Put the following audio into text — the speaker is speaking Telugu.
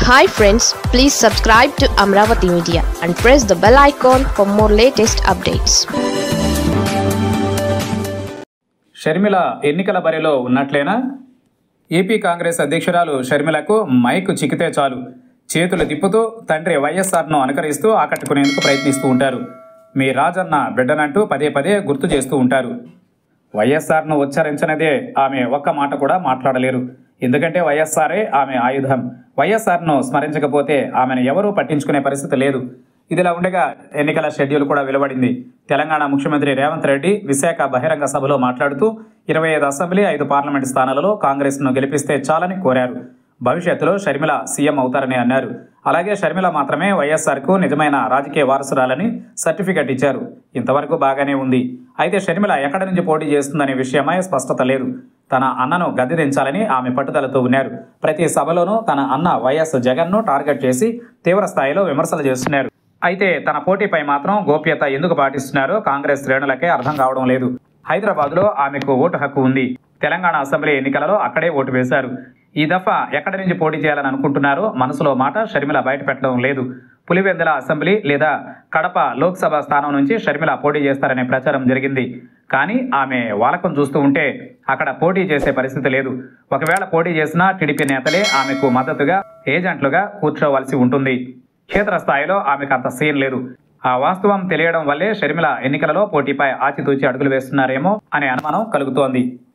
hi friends please subscribe to Amaravati media and press the bell icon for more latest updates Sharmila ఎన్నికల బరిలో ఉన్నట్లేనా ఏపీ కాంగ్రెస్ అధ్యక్షురాలు షర్మిలకు మైక్ చిక్కితే చాలు చేతులు తిప్పుతూ తండ్రి వైఎస్ఆర్ను అనుకరిస్తూ ఆకట్టుకునేందుకు ప్రయత్నిస్తూ ఉంటారు మీ రాజన్న బిడ్డనంటూ పదే పదే గుర్తు చేస్తూ ఉంటారు వైఎస్ఆర్ను ఉచ్చరించనిదే ఆమె ఒక్క మాట కూడా మాట్లాడలేరు ఎందుకంటే వైఎస్ఆరే ఆమె ఆయుధం వైఎస్ఆర్ను స్మరించకపోతే ఆమెను ఎవరూ పట్టించుకునే పరిస్థితి లేదు ఇదిలా ఉండగా ఎన్నికల షెడ్యూల్ కూడా వెలువడింది తెలంగాణ ముఖ్యమంత్రి రేవంత్ రెడ్డి విశాఖ బహిరంగ సభలో మాట్లాడుతూ ఇరవై ఐదు అసెంబ్లీ ఐదు పార్లమెంట్ స్థానాలలో కాంగ్రెస్ను గెలిపిస్తే చాలని కోరారు భవిష్యత్తులో షర్మిల సీఎం అవుతారని అన్నారు అలాగే షర్మిల మాత్రమే వైఎస్ఆర్కు నిజమైన రాజకీయ వారసురాలని సర్టిఫికెట్ ఇచ్చారు ఇంతవరకు బాగానే ఉంది అయితే షర్మిల ఎక్కడి నుంచి పోటీ చేస్తుందనే విషయమై స్పష్టత లేదు తన అన్నను గద్దె దించాలని ఆమె పట్టుదలతో ఉన్నారు ప్రతి సభలోనూ తన అన్న వైఎస్ జగన్ను టార్గెట్ చేసి తీవ్ర స్థాయిలో విమర్శలు చేస్తున్నారు అయితే తన పోటీపై మాత్రం గోప్యత ఎందుకు పాటిస్తున్నారో కాంగ్రెస్ శ్రేణులకే అర్థం కావడం లేదు హైదరాబాద్లో ఆమెకు ఓటు హక్కు ఉంది తెలంగాణ అసెంబ్లీ ఎన్నికలలో అక్కడే ఓటు వేశారు ఈ దఫా ఎక్కడి నుంచి పోటీ చేయాలని అనుకుంటున్నారో మనసులో మాట షర్మిల బయటపెట్టడం లేదు పులివెందుల అసెంబ్లీ లేదా కడప లోక్సభ స్థానం నుంచి షర్మిల పోటీ చేస్తారనే ప్రచారం జరిగింది కానీ ఆమె వాలకం చూస్తూ ఉంటే అక్కడ పోటీ చేసే పరిస్థితి లేదు ఒకవేళ పోటీ చేసినా టీడీపీ నేతలే ఆమెకు మద్దతుగా ఏజెంట్లుగా కూర్చోవలసి ఉంటుంది క్షేత్రస్థాయిలో ఆమెకు అంత సీన్ లేదు ఆ వాస్తవం తెలియడం వల్లే షర్మిల ఎన్నికలలో పోటీపై ఆచితూచి అడుగులు వేస్తున్నారేమో అనే అనుమానం కలుగుతోంది